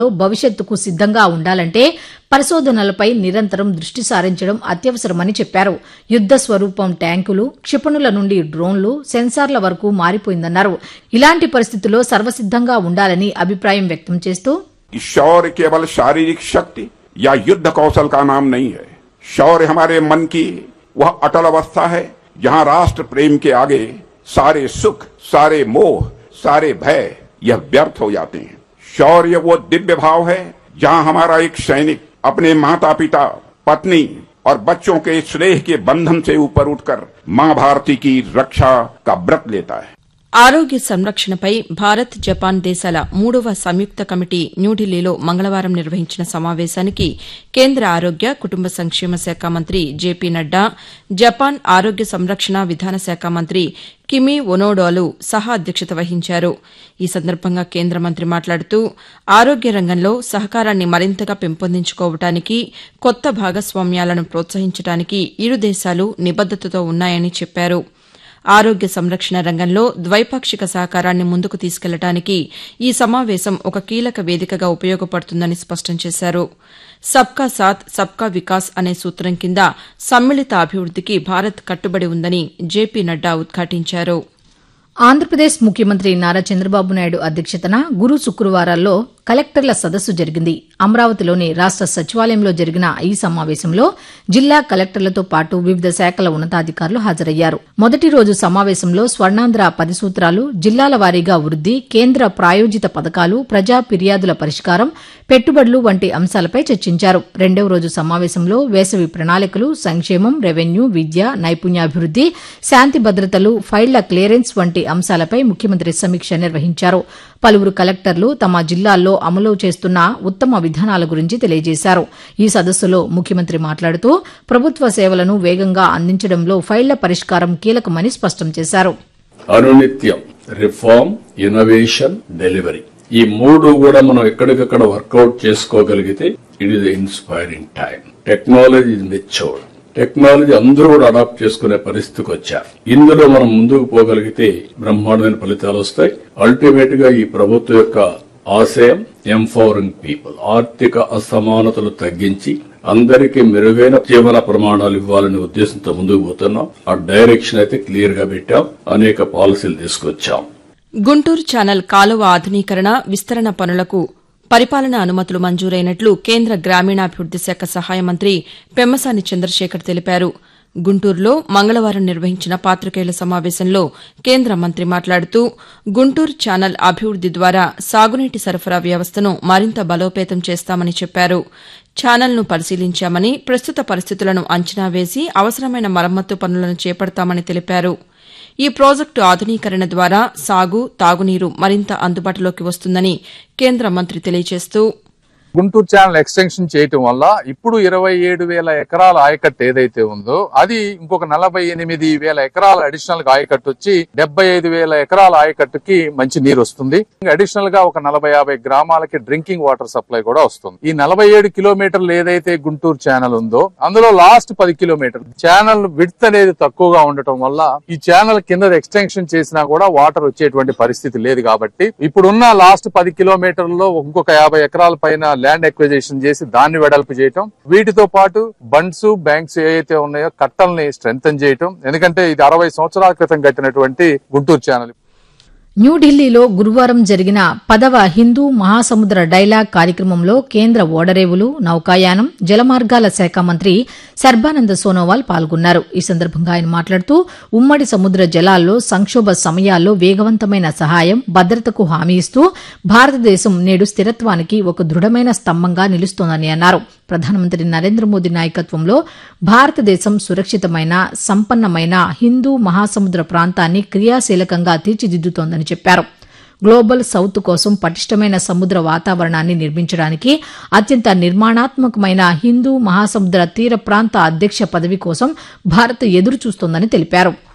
భవిష్యత్తుకు సిద్దంగా ఉండాలంటే పరిశోధనలపై నిరంతరం దృష్టి సారించడం అత్యవసరమని చెప్పారు యుద్ద స్వరూపం ట్యాంకులు క్షిపణుల నుండి డ్రోన్లు సెన్సార్ల వరకు మారిపోయిందన్నారు ఇలాంటి పరిస్థితుల్లో సర్వసిద్దంగా ఉండాలని అభిప్రాయం వ్యక్తం చేస్తూ कि शौर्य केवल शारीरिक शक्ति या युद्ध कौशल का नाम नहीं है शौर्य हमारे मन की वह अटल अवस्था है जहां राष्ट्र प्रेम के आगे सारे सुख सारे मोह सारे भय यह व्यर्थ हो जाते हैं शौर्य वो दिव्य भाव है जहां हमारा एक सैनिक अपने माता पिता पत्नी और बच्चों के स्नेह के बंधन से ऊपर उठकर मां भारती की रक्षा का व्रत लेता है ఆరోగ్య సంరక్షణపై భారత్ జపాన్ దేశాల మూడవ సంయుక్త కమిటీ న్యూఢిల్లీలో మంగళవారం నిర్వహించిన సమావేశానికి కేంద్ర ఆరోగ్య కుటుంబ సంక్షేమ శాఖ మంత్రి జేపీ నడ్డా జపాన్ ఆరోగ్య సంరక్షణ విధాన శాఖ మంత్రి కిమి ఒనోడోలు సహా అధ్యక్షత వహించారు ఈ సందర్భంగా కేంద్ర మంత్రి మాట్లాడుతూ ఆరోగ్య రంగంలో సహకారాన్ని మరింతగా పెంపొందించుకోవడానికి కొత్త భాగస్వామ్యాలను ప్రోత్సహించడానికి ఇరు దేశాలు నిబద్దతతో ఉన్నాయని చెప్పారు ఆరోగ్య సంరక్షణ రంగంలో ద్వైపాక్షిక సహకారాన్ని ముందుకు తీసుకెళ్లడానికి ఈ సమావేశం ఒక కీలక వేదికగా ఉపయోగపడుతుందని స్పష్టం చేశారు సబ్కా సాత్ సబ్కా వికాస్ అనే సూత్రం కింద సమ్మిళిత అభివృద్దికి భారత్ కట్టుబడి ఉందని జేపీ నడ్డా ఉద్ఘాటించారు ఆంధ్రప్రదేశ్ ముఖ్యమంత్రి నారా చంద్రబాబు నాయుడు అధ్యక్షతన గురు శుక్రవారాల్లో కలెక్టర్ల సదస్సు జరిగింది అమరావతిలోని రాష్ట సచివాలయంలో జరిగిన ఈ సమావేశంలో జిల్లా కలెక్టర్లతో పాటు వివిధ శాఖల ఉన్నతాధికారులు హాజరయ్యారు మొదటి రోజు సమావేశంలో స్వర్ణాంధ్ర పది సూత్రాలు జిల్లాల వారీగా వృద్ది కేంద్ర ప్రాయోజిత పథకాలు ప్రజా ఫిర్యాదుల పరిష్కారం పెట్టుబడులు వంటి అంశాలపై చర్చించారు రెండవ రోజు సమావేశంలో వేసవి ప్రణాళికలు సంక్షేమం రెవెన్యూ విద్య నైపుణ్యాభివృద్ది శాంతి భద్రతలు ఫైళ్ల క్లియరెన్స్ వంటి అంశాలపై ముఖ్యమంత్రి సమీక్ష నిర్వహించారు పలువురు కలెక్టర్లు తమ జిల్లాల్లో అమలు చేస్తున్న ఉత్తమ విధానాల గురించి తెలియజేశారు ఈ సదస్సులో ముఖ్యమంత్రి మాట్లాడుతూ ప్రభుత్వ సేవలను వేగంగా అందించడంలో ఫైళ్ల పరిష్కారం కీలకమని స్పష్టం చేశారు అనునిత్యం రిఫార్మ్ ఇన్నోవేషన్ డెలివరీ ఈ మూడు కూడా మనం ఎక్కడికక్కడ వర్కౌట్ చేసుకోగలిగితే it is inspiring time technology is matured technology అందరూ కూడా అడాప్ట్ చేసుకునే పరిస్థితికి వచ్చారు ఇందులో మనం ముందుకు పోగలిగితే బ్రహ్మాండమైన ఫలితాలు వస్తాయి అల్టిమేట్ గా ఈ ప్రభుత్వం యొక్క ఆశయం ఎంపవరింగ్ పీపుల్ ఆర్థిక అసమానతలు తగ్గించి అందరికీ మెరుగైన జీవన ప్రమాణాలు ఇవ్వాలనే ఉద్దేశంతో ముందుకు పోతున్నాం ఆ డైరెక్షన్ అయితే క్లియర్ గా పెట్టాం అనేక పాలసీలు తీసుకొచ్చాం గుంటూరు ఛానల్ కాలువ ఆధునీకరణ విస్తరణ పనులకు పరిపాలనా అనుమతులు మంజూరైనట్లు కేంద్ర గ్రామీణాభివృద్ది శాఖ సహాయ మంత్రి పెమ్మసాని చంద్రశేఖర్ తెలిపారు గుంటూరులో మంగళవారం నిర్వహించిన పాతికేయుల సమావేశంలో కేంద్ర మంత్రి మాట్లాడుతూ గుంటూరు ఛానల్ అభివృద్ది ద్వారా సాగునీటి సరఫరా వ్యవస్థను మరింత బలోపేతం చేస్తామని చెప్పారు ఛానల్ను పరిశీలించామని ప్రస్తుత పరిస్థితులను అంచనా వేసి అవసరమైన మరమ్మత్తు పనులను చేపడతామని తెలిపారు ఈ ప్రాజెక్టు ఆధునీకరణ ద్వారా సాగు తాగునీరు మరింత అందుబాటులోకి వస్తుందని కేంద్ర మంత్రి తెలియజేస్తూ గుంటూరు ఛానల్ ఎక్స్టెన్షన్ చేయటం వల్ల ఇప్పుడు ఇరవై ఏడు వేల ఎకరాల ఆయకట్టు ఏదైతే ఉందో అది ఇంకొక నలభై ఎనిమిది వేల ఎకరాల అడిషనల్ గా ఆయకట్టు వచ్చి డెబ్బై ఐదు వేల ఎకరాల ఆయకట్టుకి మంచి నీరు వస్తుంది అడిషనల్ గా ఒక నలభై యాభై గ్రామాలకి డ్రింకింగ్ వాటర్ సప్లై కూడా వస్తుంది ఈ నలభై ఏడు కిలోమీటర్లు ఏదైతే గుంటూరు ఛానల్ ఉందో అందులో లాస్ట్ పది కిలోమీటర్లు ఛానల్ విడ్త్ అనేది తక్కువగా ఉండటం వల్ల ఈ ఛానల్ కింద ఎక్స్టెన్షన్ చేసినా కూడా వాటర్ వచ్చేటువంటి పరిస్థితి లేదు కాబట్టి ఇప్పుడున్న లాస్ట్ పది కిలోమీటర్లలో ఇంకొక యాభై ఎకరాల పైన ల్యాండ్ ఎక్విజేషన్ చేసి దాన్ని వెడల్పు చేయటం వీటితో పాటు బండ్స్ బ్యాంక్స్ ఏవైతే ఉన్నాయో కట్టల్ని స్ట్రెంగ్ చేయటం ఎందుకంటే ఇది అరవై సంవత్సరాల క్రితం కట్టినటువంటి గుంటూరు ఛానల్ న్యూఢిల్లీలో గురువారం జరిగిన పదవ హిందూ మహాసముద్ర డైలాగ్ కార్యక్రమంలో కేంద్ర ఓడరేవులు నౌకాయానం జలమార్గాల శాఖ మంత్రి సర్బానంద సోనోవాల్ పాల్గొన్నారు ఈ సందర్భంగా ఆయన మాట్లాడుతూ ఉమ్మడి సముద్ర జలాల్లో సంక్షోభ సమయాల్లో వేగవంతమైన సహాయం భద్రతకు హామీ ఇస్తూ భారతదేశం నేడు స్థిరత్వానికి ఒక దృఢమైన స్తంభంగా నిలుస్తోందని అన్నారు ప్రధానమంత్రి నరేంద్ర మోదీ నాయకత్వంలో భారతదేశం సురక్షితమైన సంపన్నమైన హిందూ మహాసముద్ర ప్రాంతాన్ని క్రియాశీలకంగా తీర్చిదిద్దుతోందని చెప్పారు గ్లోబల్ సౌత్ కోసం పటిష్టమైన సముద్ర వాతావరణాన్ని నిర్మించడానికి అత్యంత నిర్మాణాత్మకమైన హిందూ మహాసముద్ర తీర ప్రాంత అధ్యక్ష పదవి కోసం భారత్ ఎదురు చూస్తోందని తెలిపారు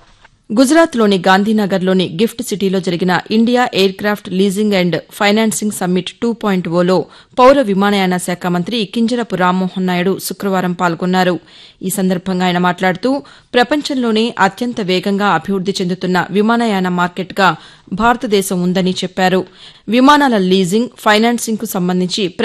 గుజరాత్లోని గాంధీనగర్లోని గిఫ్ట్ సిటీలో జరిగిన India aircraft leasing and financing summit two point ఓలో పౌర విమానయాన శాఖ మంత్రి కింజరపు రామ్మోహన్ నాయుడు శుక్రవారం పాల్గొన్నారు ఈ సందర్భంగా ఆయన మాట్లాడుతూ ప్రపంచంలోనే అత్యంత వేగంగా అభివృద్ది చెందుతున్న విమానయాన మార్కెట్గా భారతదేశం ఉందని చెప్పారు విమానాల లీజింగ్ ఫైనాన్సింగ్కు సంబంధించి